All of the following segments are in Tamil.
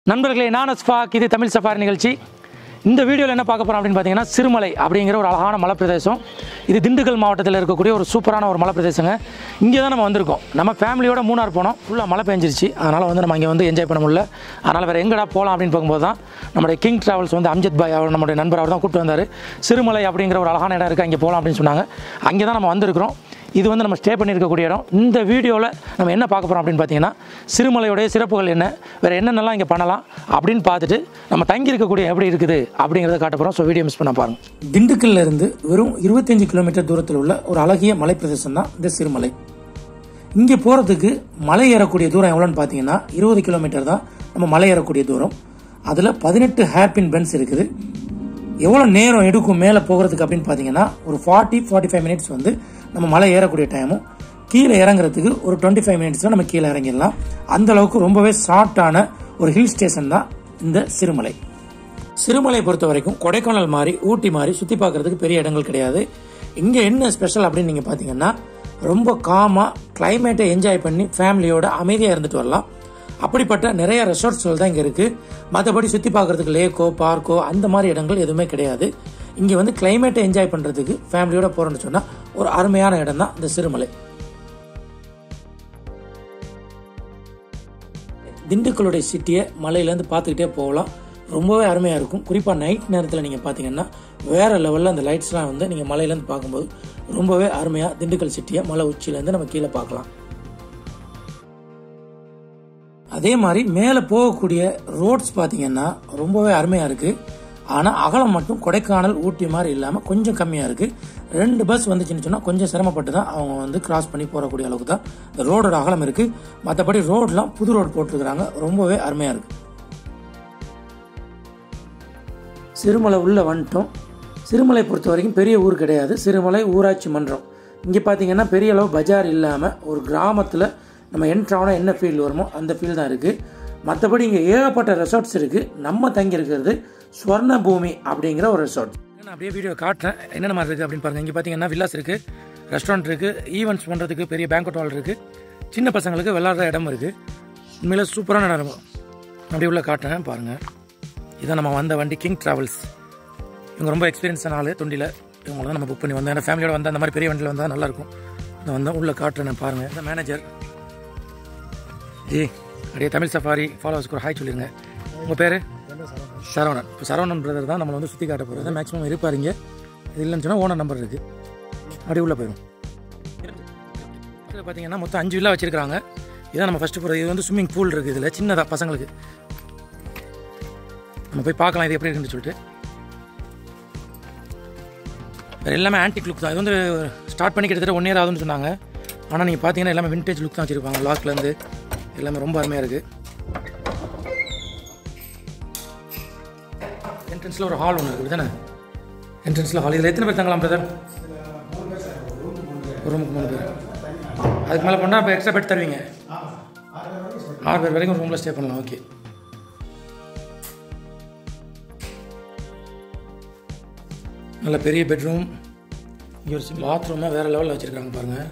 நண்பர்களே நான் ஸ்பாக் இது தமிழ் சஃபாரி நிகழ்ச்சி இந்த வீடியோவில் என்ன பார்க்க போகிறோம் அப்படின்னு பார்த்தீங்கன்னா சிறுமலை அப்படிங்கிற ஒரு அழகான மலை பிரதேசம் இது திண்டுக்கல் மாவட்டத்தில் இருக்கக்கூடிய ஒரு சூப்பரான ஒரு மலை பிரதேசங்க இங்கே தான் நம்ம வந்திருக்கோம் நம்ம ஃபேமிலியோட மூணார் போனோம் ஃபுல்லாக மழை பெஞ்சிருச்சு அதனால் வந்து நம்ம இங்கே வந்து என்ஜாய் பண்ண முடியல அதனால் வேறு எங்கடா போகலாம் அப்படின்னு பார்க்கும்போது தான் நம்முடைய கிங் ட்ராவல்ஸ் வந்து அம்ஜத் பாய் அவர் நம்முடைய நண்பர் அவர் தான் கூப்பிட்டு வந்தார் சிறுமலை அப்படிங்கிற ஒரு அழகான இடம் இருக்குது அங்கே போகலாம் அப்படின்னு சொன்னாங்க அங்கே தான் நம்ம வந்திருக்கிறோம் இது வந்து நம்ம ஸ்டே பண்ணியிருக்கக்கூடிய இடம் இந்த வீடியோவில் நம்ம என்ன பார்க்க போகிறோம் அப்படின்னு பார்த்தீங்கன்னா சிறுமலையுடைய சிறப்புகள் என்ன வேறு என்னென்னலாம் இங்கே பண்ணலாம் அப்படின்னு பார்த்துட்டு நம்ம தங்கி இருக்கக்கூடிய எப்படி இருக்குது அப்படிங்கிறத காட்ட போகிறோம் ஸோ வீடியோ மிஸ் பண்ண பாருங்க திண்டுக்கல்ல இருந்து வெறும் இருபத்தஞ்சு கிலோமீட்டர் தூரத்தில் உள்ள ஒரு அழகிய மலை பிரதேசம் தான் இந்த சிறுமலை இங்கே போகிறதுக்கு மலை ஏறக்கூடிய தூரம் எவ்வளோன்னு பார்த்தீங்கன்னா இருபது கிலோமீட்டர் தான் நம்ம மலை ஏறக்கூடிய தூரம் அதில் பதினெட்டு ஹேர்பின் பென்ஸ் இருக்குது எவ்வளோ நேரம் எடுக்கும் மேலே போகிறதுக்கு அப்படின்னு பார்த்தீங்கன்னா ஒரு ஃபார்ட்டி ஃபார்ட்டி ஃபைவ் மினிட்ஸ் வந்து நம்ம மலை ஏறக்கூடிய டைமும் கீழே இறங்குறதுக்கு ஒரு டுவெண்ட்டி ஃபைவ் மினிட்ஸில் நம்ம கீழே இறங்கிடலாம் அந்த அளவுக்கு ரொம்பவே ஷார்ட்டான ஒரு ஹில் ஸ்டேஷன் தான் இந்த சிறுமலை சிறுமலை பொறுத்த வரைக்கும் கொடைக்கானல் மாதிரி ஊட்டி மாதிரி சுற்றி பார்க்கறதுக்கு பெரிய இடங்கள் கிடையாது இங்கே என்ன ஸ்பெஷல் அப்படின்னு நீங்கள் பார்த்தீங்கன்னா ரொம்ப காமாக கிளைமேட்டை என்ஜாய் பண்ணி ஃபேமிலியோட அமைதியாக இருந்துட்டு வரலாம் அப்படிப்பட்ட நிறைய ரெசார்ட்ஸ்கள் தான் இங்கே இருக்குது மற்றபடி சுற்றி பார்க்கறதுக்கு லேக்கோ பார்க்கோ அந்த மாதிரி இடங்கள் எதுவுமே கிடையாது இங்கே வந்து கிளைமேட்டை என்ஜாய் பண்ணுறதுக்கு ஃபேமிலியோட போகிறோன்னு சொன்னால் ஒரு அருமையான இடம் தான் இந்த சிறுமலை திண்டுக்கலுடைய சிட்டியை மலையிலேருந்து பார்த்துக்கிட்டே போகலாம் ரொம்பவே அருமையாக இருக்கும் குறிப்பாக நைட் நேரத்தில் நீங்கள் பார்த்தீங்கன்னா வேறு லெவலில் அந்த லைட்ஸ்லாம் வந்து நீங்கள் மலையிலேருந்து பார்க்கும்போது ரொம்பவே அருமையாக திண்டுக்கல் சிட்டியை மலை உச்சியிலேருந்து நம்ம கீழே பார்க்கலாம் அதே மாதிரி மேலே போகக்கூடிய ரோட்ஸ் பார்த்தீங்கன்னா ரொம்பவே அருமையாக இருக்குது ஆனால் அகலம் மட்டும் கொடைக்கானல் ஊட்டி மாதிரி இல்லாமல் கொஞ்சம் கம்மியாக இருக்குது ரெண்டு பஸ் வந்துச்சுன்னு சொன்னால் கொஞ்சம் சிரமப்பட்டு தான் அவங்க வந்து கிராஸ் பண்ணி போகக்கூடிய அளவுக்கு தான் இந்த ரோடோட அகலம் இருக்குது மற்றபடி ரோடெலாம் புது ரோடு போட்டிருக்கிறாங்க ரொம்பவே அருமையாக இருக்குது சிறுமலை உள்ளே வந்துட்டோம் சிறுமலை பொறுத்த வரைக்கும் பெரிய ஊர் கிடையாது சிறுமலை ஊராட்சி மன்றம் இங்கே பார்த்தீங்கன்னா பெரிய அளவு பஜார் இல்லாமல் ஒரு கிராமத்தில் நம்ம என்ட்ரு ஆனால் என்ன ஃபீல் வருமோ அந்த ஃபீல் தான் இருக்குது மற்றபடி இங்கே ஏகப்பட்ட ரெசார்ட்ஸ் இருக்குது நம்ம தங்கி இருக்கிறது ஸ்வர்ண பூமி அப்படிங்கிற ஒரு ரெசார்ட் நான் அப்படியே வீடியோ காட்டுறேன் என்னென்ன மாதிரி இருக்குது அப்படின்னு பாருங்கள் இங்கே பார்த்தீங்கன்னா வில்லாஸ் இருக்குது ரெஸ்டாரண்ட் இருக்குது ஈவெண்ட்ஸ் பண்ணுறதுக்கு பெரிய பேங்க்வெட் ஹால் இருக்குது சின்ன பசங்களுக்கு விளாட்ற இடம் இருக்குது உண்மையில சூப்பரான இடம் அப்படியே உள்ள காட்டுறேன் பாருங்கள் இதான் நம்ம வந்த வண்டி கிங் ட்ராவல்ஸ் இவங்க ரொம்ப எக்ஸ்பீரியன்ஸான ஆள் தொண்டியில் இவங்க தான் நம்ம புக் பண்ணி வந்தோம் ஏன்னா ஃபேமிலியோட வந்தால் அந்த மாதிரி பெரிய வண்டியில் வந்தால் நல்லாயிருக்கும் நான் வந்தேன் உள்ளே காட்டுறேன் பாருங்கள் இந்த மேனேஜர் ஜி அப்படியே தமிழ் சஃபாரி ஃபாலோவர்ஸ்க்கு ஒரு ஹாய் சொல்லிடுங்க உங்கள் பேர் சரவணன் இப்போ சரவணன் பிரதர் தான் நம்மளை வந்து சுற்றி காட்ட போகிறது மேக்ஸிமம் இருப்பார் இங்கே இது இல்லைன்னு சொன்னால் ஓனர் நம்பர் இருக்குது அப்படியே உள்ளே போயிடும் பார்த்தீங்கன்னா மொத்தம் அஞ்சு வில்லா வச்சுருக்காங்க இதான் நம்ம ஃபஸ்ட்டு போகிறது இது வந்து ஸ்விம்மிங் பூல் இருக்குது இதில் சின்னதாக பசங்களுக்கு நம்ம போய் பார்க்கலாம் இது எப்படி இருக்குன்னு சொல்லிட்டு வேறு எல்லாமே ஆன்டிக் லுக் தான் இது வந்து ஸ்டார்ட் பண்ணி கிட்டத்தட்ட ஒன் இயர் ஆகுதுன்னு சொன்னாங்க ஆனால் நீங்கள் பார்த்தீங்கன்னா எல்லாமே விண்டேஜ் லுக் தான் வச்சுருப்பாங்க லாக்லேருந்து எல்லாமே ரொம்ப அருமையாக இருக்குது என்ட்ரன்ஸில் ஒரு ஹால் ஒன்று இருக்குது தானே என்ட்ரன்ஸில் ஹால் இதில் எத்தனை பேர் தங்கலாம் பிரதர் ஒரு ரூமுக்கு மூணு பேர் அதுக்கு மேலே பண்ணால் இப்போ எக்ஸ்ட்ரா பெட் தருவீங்க ஆறு பேர் வரைக்கும் ரூமில் ஸ்டே பண்ணலாம் ஓகே நல்ல பெரிய பெட்ரூம் இங்கே ஒரு பாத்ரூமாக வேறு லெவலில் வச்சுருக்காங்க பாருங்கள்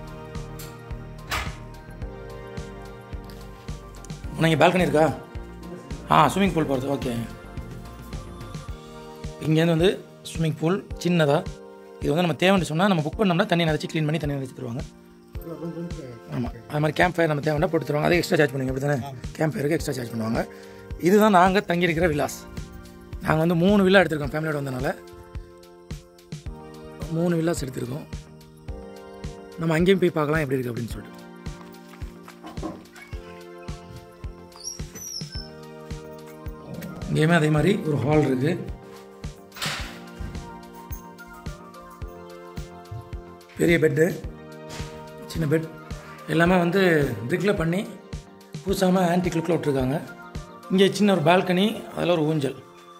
ஆனால் இங்கே பால்கனி இருக்கா ஆ ஸ்விம்மிங் பூல் போகிறது ஓகே இங்கேருந்து வந்து ஸ்விம்மிங் பூல் சின்னதாக இது வந்து நம்ம தேவைன்னு சொன்னால் நம்ம புக் பண்ணோம்னா தண்ணி நினச்சி க்ளீன் பண்ணி தண்ணி நினச்சி தருவாங்க ஆமாம் அது மாதிரி கேம்ப் ஃபயர் நம்ம தேவைன்னா போட்டு தருவாங்க அதே எக்ஸ்ட்ரா சார்ஜ் பண்ணுவீங்க அப்படி தானே கேம்ப் ஃபயருக்கு எக்ஸ்ட்ரா சார்ஜ் பண்ணுவாங்க இதுதான் நாங்கள் தங்கியிருக்கிற விலாஸ் நாங்கள் வந்து மூணு வில்லா எடுத்திருக்கோம் ஃபேமிலியோட வந்தனால மூணு வில்லாஸ் எடுத்திருக்கோம் நம்ம அங்கேயும் போய் பார்க்கலாம் எப்படி இருக்குது அப்படின்னு சொல்லிட்டு இங்கேயுமே அதே மாதிரி ஒரு ஹால் இருக்குது பெரிய பெட்டு சின்ன பெட் எல்லாமே வந்து பிரிக்கில் பண்ணி பூசாமல் ஆன்டி லுக்கில் விட்ருக்காங்க இங்கே சின்ன ஒரு பால்கனி அதில் ஒரு ஊஞ்சல்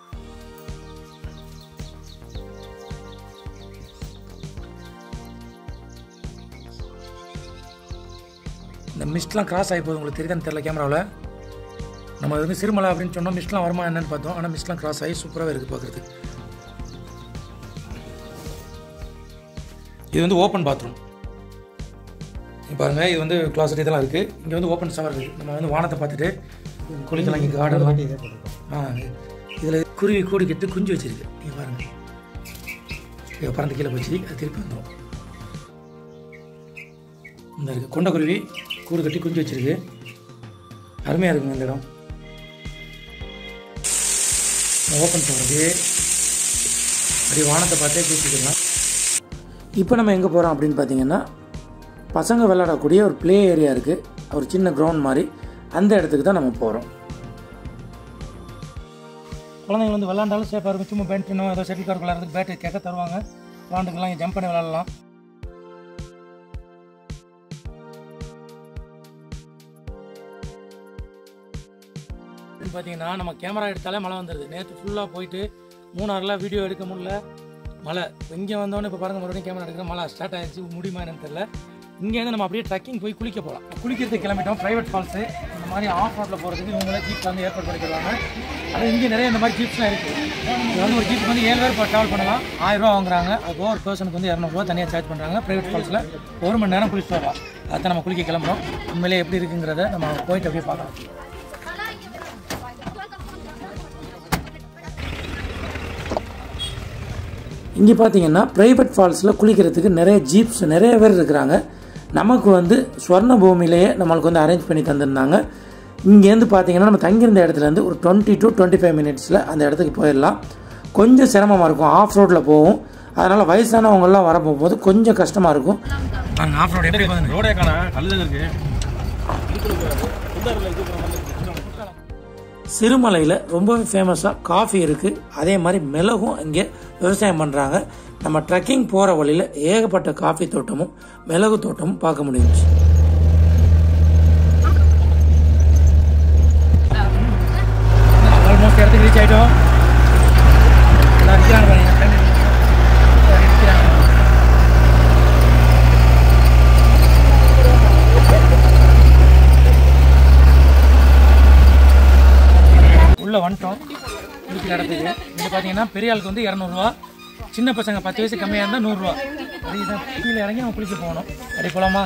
இந்த மிஸ்ட்லாம் கிராஸ் ஆகி போகுது உங்களுக்கு தெரியுதான்னு தெரில கேமராவில் நம்ம வந்து சிறுமலை அப்படின்னு சொன்னோம் மிஸ்ட்லாம் வருமா என்னன்னு பார்த்தோம் ஆனால் மிஸ்ட்லாம் கிராஸ் ஆகி சூப்பராகவே இருக்குது பார்க்குறதுக்கு இது வந்து ஓப்பன் பாத்ரூம் பாருங்கள் இது வந்து கிளாஸ் இதெல்லாம் இருக்குது இங்கே வந்து ஓப்பன் ஷவர் இருக்குது நம்ம வந்து வானத்தை பார்த்துட்டு குளிக்கலாம் இங்கே கார்டன்லாம் ஆ இதில் குருவி கூடு கெட்டு குஞ்சு வச்சிருக்கு நீங்கள் பாருங்கள் இங்கே பறந்து கீழே போச்சு அது திருப்பி வந்துடும் இந்த இருக்குது கொண்டக்குருவி கூடு கட்டி குஞ்சு வச்சிருக்கு அருமையாக இருக்குங்க இந்த இடம் ஓப்பன் பண்ணுறது அப்படி வானத்தை பார்த்தே பேசிக்கலாம் இப்போ நம்ம எங்கே போகிறோம் அப்படின்னு பார்த்தீங்கன்னா பசங்க விளையாடக்கூடிய ஒரு ப்ளே ஏரியா இருக்குது ஒரு சின்ன கிரவுண்ட் மாதிரி அந்த இடத்துக்கு தான் நம்ம போகிறோம் குழந்தைங்க வந்து விளாண்டாலும் சேஃபாக இருக்கும் சும்மா பேண்ட் இன்னும் ஏதோ செட்டில் கார்டு விளாட்றதுக்கு பேட்டு கேட்க தருவாங்க விளாண்டுக்கலாம் ஜம்ப் பண்ணி விளாட்லாம் பார்த்தீங்கன்னா நம்ம கேமரா எடுத்தாலே மழை வந்துடுது நேற்று ஃபுல்லாக போயிட்டு மூணாறுலாம் வீடியோ எடுக்க முடியல மழை இங்கே வந்தோடனே இப்போ பாருங்கள் மறுபடியும் கேமரா எடுக்கிற மழை ஸ்டார்ட் ஆயிடுச்சு முடியுமா என்னன்னு தெரியல இங்கேருந்து நம்ம அப்படியே ட்ரக்கிங் போய் குளிக்க போகலாம் குளிக்கிறதுக்கு கிளம்பிட்டோம் ப்ரைவேட் ஃபால்ஸு இந்த மாதிரி ஆஃப் ரோட்டில் போகிறதுக்கு இவங்களே ஜீப் வந்து ஏற்பாடு பண்ணிக்கிறாங்க அது இங்கே நிறைய இந்த மாதிரி ஜீப்ஸ்லாம் இருக்குது இது வந்து ஒரு ஜீப் வந்து ஏழு பேர் ட்ராவல் பண்ணலாம் ஆயிரம் ரூபா வாங்குறாங்க அது ஒரு பர்சனுக்கு வந்து இரநூறுவா தனியாக சார்ஜ் பண்ணுறாங்க ப்ரைவேட் ஃபால்ஸில் ஒரு மணி நேரம் குளிச்சுட்டு வரலாம் அதை நம்ம குளிக்க கிளம்புறோம் உண்மையிலே எப்படி இருக்குங்கிறத நம்ம போயிட்டு அப்படியே பார்க்கலாம் இங்கே பார்த்தீங்கன்னா ப்ரைவேட் ஃபால்ஸில் குளிக்கிறதுக்கு நிறைய ஜீப்ஸ் நிறைய பேர் இருக்கிறாங்க நமக்கு வந்து ஸ்வர்ண பூமியிலேயே நம்மளுக்கு வந்து அரேஞ்ச் பண்ணி தந்திருந்தாங்க இங்கேருந்து பார்த்தீங்கன்னா நம்ம தங்கியிருந்த இடத்துலேருந்து ஒரு டுவெண்ட்டி டு டுவெண்ட்டி ஃபைவ் மினிட்ஸில் அந்த இடத்துக்கு போயிடலாம் கொஞ்சம் சிரமமாக இருக்கும் ஆஃப் ரோட்டில் போகும் அதனால் வயசானவங்கெல்லாம் வர போகும்போது கொஞ்சம் கஷ்டமாக இருக்கும் ஆஃப் ரோடு எப்படி போகுது ரோடே காணா கல்லுதான் இருக்கு சிறுமலையில் ரொம்பவே ஃபேமஸாக காஃபி இருக்குது அதே மாதிரி மிளகும் இங்கே விவசாயம் பண்ணுறாங்க நம்ம ட்ரெக்கிங் போகிற வழியில் ஏகப்பட்ட காஃபி தோட்டமும் மிளகு தோட்டமும் பார்க்க முடிஞ்சுச்சு ஆல்மோஸ்ட் இடத்துக்கு ரீச் ஆகிட்டோம் இருக்கிறாங்க உள்ளே வந்துட்டோம் இருக்கிற இடத்துக்கு இங்கே பார்த்தீங்கன்னா பெரிய ஆளுக்கு வந்து இரநூறுவா சின்ன பசங்க பத்து வயசு கம்மியாக இருந்தால் நூறுரூவா அது இதை கீழே இறங்கி நம்ம குளிக்க போகணும் அப்படி போகலாமா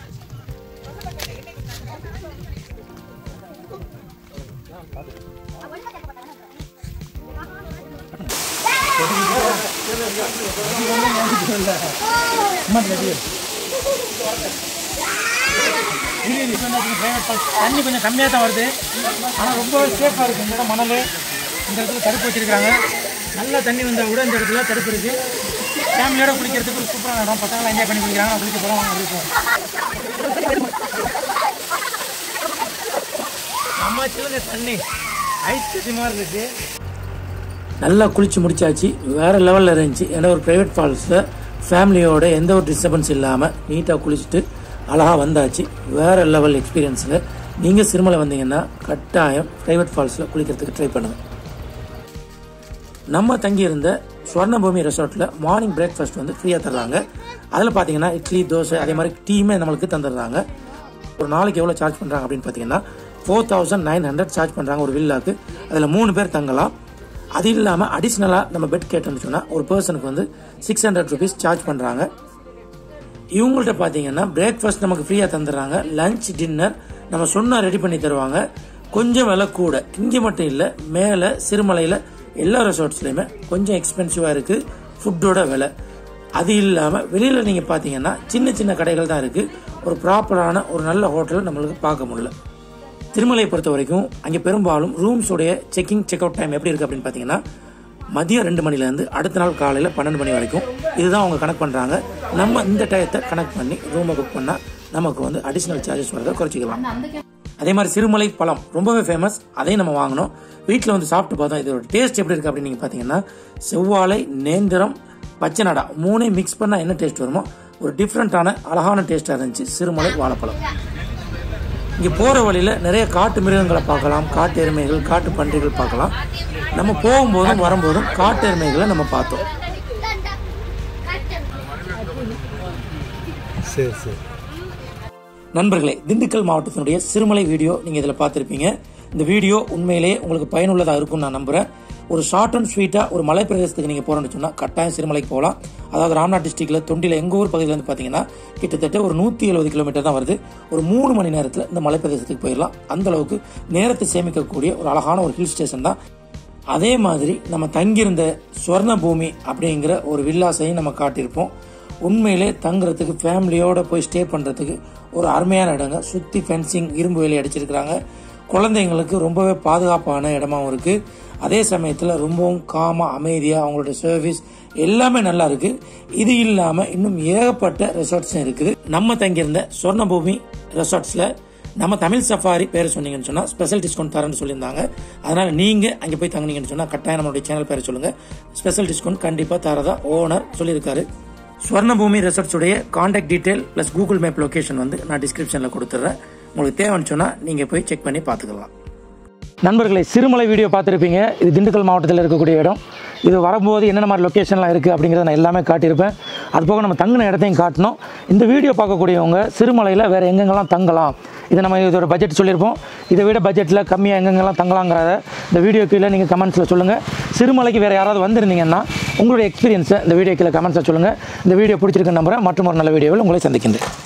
தண்ணி கொஞ்சம் கம்மியாக தான் வருது ஆனால் ரொம்ப சேஃபாக இருக்குது இந்த இடம் மணல் இந்த இடத்துல தடுப்பு வச்சிருக்காங்க நல்ல தண்ணி வந்தால் கூட இந்த இடத்துல தடுப்பு இருக்குது ஃபேமிலியோட குளிக்கிறதுக்கு ஒரு சூப்பரான இடம் பசங்களாம் என்ஜாய் பண்ணி குளிக்கிறாங்க நான் குளிக்க போகிறோம் வாங்க குளிப்போம் நம்ம சில்லுங்க தண்ணி ஐஸ் கட்டி மாதிரி இருக்கு நல்லா குளிச்சு முடிச்சாச்சு வேற லெவலில் இருந்துச்சு ஏன்னா ஒரு ப்ரைவேட் ஃபால்ஸில் ஃபேமிலியோட எந்த ஒரு டிஸ்டர்பன்ஸ் இல்லாமல் நீட்டாக குளிச்சுட்டு அழகாக வந்தாச்சு வேற லெவல் எக்ஸ்பீரியன்ஸுங்க நீங்கள் சிறுமலை வந்தீங்கன்னா கட்டாயம் ப்ரைவேட் ஃபால்ஸில் குளிக்கிறதுக்கு ட்ரை பண்ணுங்கள் நம்ம தங்கியிருந்த ஸ்வர்ணபூமி ரெசார்ட்டில் மார்னிங் பிரேக்ஃபாஸ்ட் வந்து ஃப்ரீயாக தர்றாங்க அதில் பார்த்தீங்கன்னா இட்லி தோசை அதே மாதிரி டீமே நம்மளுக்கு தந்துடுறாங்க ஒரு நாளைக்கு எவ்வளோ சார்ஜ் பண்ணுறாங்க அப்படின்னு பார்த்தீங்கன்னா four thousand nine hundred charge பண்ணுறாங்க ஒரு வில்லாக்கு அதில் மூணு பேர் தங்கலாம் அது இல்லாமல் அடிஷ்னலாக நம்ம பெட் கேட்டோம்னு சொன்னால் ஒரு பர்சனுக்கு வந்து சிக்ஸ் ஹண்ட்ரட் ருபீஸ் சார்ஜ் பண்ணுறாங்க இவங்கள்ட்ட பார்த்தீங்கன்னா பிரேக்ஃபாஸ்ட் நமக்கு ஃப்ரீயாக தந்துடுறாங்க லஞ்ச் டின்னர் நம்ம சொன்னால் ரெடி பண்ணி தருவாங்க கொஞ்சம் விலை கூட இங்கே மட்டும் இல்லை மேலே சிறுமலையில் எல்லா ரெசார்ட்ஸ்லையுமே கொஞ்சம் எக்ஸ்பென்சிவாக இருக்குது ஃபுட்டோட விலை அது இல்லாமல் வெளியில் நீங்கள் பார்த்தீங்கன்னா சின்ன சின்ன கடைகள் தான் இருக்குது ஒரு ப்ராப்பரான ஒரு நல்ல ஹோட்டல் நம்மளுக்கு பார்க்க முடியல திருமலையை பொறுத்த வரைக்கும் அங்கே பெரும்பாலும் ரூம்ஸோடைய செக்கிங் செக் அவுட் டைம் எப்படி இருக்குது அப்படின்னு பார்த்தீங்கன்னா மதியம் ரெண்டு மணிலேருந்து அடுத்த நாள் காலையில் பன்னெண்டு மணி வரைக்கும் இதுதான் அவங்க கனெக்ட் பண்ணுறாங்க நம்ம இந்த டயத்தை கனெக்ட் பண்ணி ரூமை புக் பண்ணால் நமக்கு வந்து அடிஷ்னல் சார்ஜஸ் வரதை குறைச்சிக்கலாம் அதே மாதிரி சிறுமலை பழம் ரொம்பவே ஃபேமஸ் அதையும் நம்ம வாங்கினோம் வீட்டில் வந்து சாப்பிட்டு பார்த்தோம் இதோட டேஸ்ட் எப்படி இருக்குது அப்படின்னு நீங்கள் பார்த்தீங்கன்னா செவ்வாழை நேந்திரம் பச்சை நடா மூணையும் மிக்ஸ் பண்ணால் என்ன டேஸ்ட் வருமோ ஒரு டிஃப்ரெண்ட்டான அழகான டேஸ்ட்டாக இருந்துச்சு சிறுமலை வாழைப்பழம் இங்கே போகிற வழியில் நிறைய காட்டு மிருகங்களை பார்க்கலாம் காட்டு எருமைகள் காட்டு பன்றிகள் பார்க்கலாம் நம்ம போகும்போதும் வரும்போதும் காட்டு எருமைகளை நம்ம பார்த்தோம் சரி சரி நண்பர்களே திண்டுக்கல் மாவட்டத்தினுடைய சிறுமலை வீடியோ நீங்கள் இதில் பார்த்துருப்பீங்க இந்த வீடியோ உண்மையிலேயே உங்களுக்கு பயனுள்ளதாக இருக்கும்னு நான் நம்புகிறேன் ஒரு ஷார்ட் அண்ட் ஸ்வீட்டாக ஒரு மலை பிரதேசத்துக்கு நீங்கள் போகிறோம்னு சொன்னால் கட்டாயம் சிறுமலைக்கு போகலாம் அதாவது ராம்நாத் டிஸ்ட்ரிக்ட்ல தொண்டியில் எங்கள் ஊர் பகுதியிலேருந்து பார்த்தீங்கன்னா கிட்டத்தட்ட ஒரு நூற்றி எழுபது கிலோமீட்டர் தான் வருது ஒரு மூணு மணி நேரத்தில் இந்த மலை பிரதேசத்துக்கு போயிடலாம் அந்த அளவுக்கு நேரத்தை சேமிக்கக்கூடிய ஒரு அழகான ஒரு ஹில் ஸ்டேஷன் தான் அதே மாதிரி நம்ம தங்கியிருந்த சுவர்ண பூமி அப்படிங்கிற ஒரு வில்லாசையும் நம்ம காட்டியிருப்போம் உண்மையிலே தங்குறதுக்கு ஃபேமிலியோட போய் ஸ்டே பண்ணுறதுக்கு ஒரு அருமையான இடங்க சுற்றி ஃபென்சிங் இரும்பு வேலி அடிச்சிருக்கிறாங்க குழந்தைங்களுக்கு ரொம்பவே பாதுகாப்பான இடமாவும் இருக்கு அதே சமயத்தில் ரொம்பவும் காமா அமைதியாக அவங்களுடைய சர்வீஸ் எல்லாமே நல்லா இருக்கு இது இல்லாமல் இன்னும் ஏகப்பட்ட ரெசார்ட்ஸும் இருக்குது நம்ம தங்கியிருந்த சொர்ணபூமி ரெசார்ட்ஸில் நம்ம தமிழ் சஃபாரி பேர் சொன்னீங்கன்னு சொன்னால் ஸ்பெஷல் டிஸ்கவுண்ட் தரேன்னு சொல்லியிருந்தாங்க அதனால் நீங்கள் அங்கே போய் தங்குனீங்கன்னு சொன்னால் கட்டாயம் நம்மளுடைய சேனல் பேரை சொல்லுங்கள் ஸ்பெஷல் டிஸ்கவுண்ட் கண்டிப்பாக தரதா ஓனர் சொல்லியிருக்காரு ஸ்வர்ணபூமி ரெசார்ட்ஸுடைய contact detail plus Google map location வந்து நான் டிஸ்கிரிப்ஷனில் கொடுத்துட்றேன் உங்களுக்கு தேவைன்னு சொன்னால் நீங்கள் போய் செக் பண்ணி பார்த்துக்கலாம் நண்பர்களே சிறுமலை வீடியோ பார்த்துருப்பீங்க இது திண்டுக்கல் மாவட்டத்தில் இருக்கக்கூடிய இடம் இது வரும்போது என்னென்ன மாதிரி லொக்கேஷன்லாம் இருக்குது அப்படிங்கிறத நான் எல்லாமே காட்டியிருப்பேன் அது போக நம்ம தங்கின இடத்தையும் காட்டணும் இந்த வீடியோ பார்க்கக்கூடியவங்க சிறுமலையில் வேறு எங்கெங்கெல்லாம் தங்கலாம் இதை நம்ம இதோட பட்ஜெட் சொல்லியிருப்போம் இதை விட பட்ஜெட்டில் கம்மியாக எங்கெங்கெல்லாம் தங்கலாங்கிறத இந்த வீடியோ கீழே நீங்கள் கமெண்ட்ஸில் சொல்லுங்கள் சிறுமலைக்கு வேறு யாராவது வந்திருந்தீங்கன்னா உங்களுடைய எக்ஸ்பீரியன்ஸை இந்த வீடியோ கீழே கமெண்ட்ஸில் சொல்லுங்கள் இந்த வீடியோ பிடிச்சிருக்க நம்புறேன் மற்றும் ஒரு நல்ல வீடியோவில் உங்களை சந்திக்கின்றேன்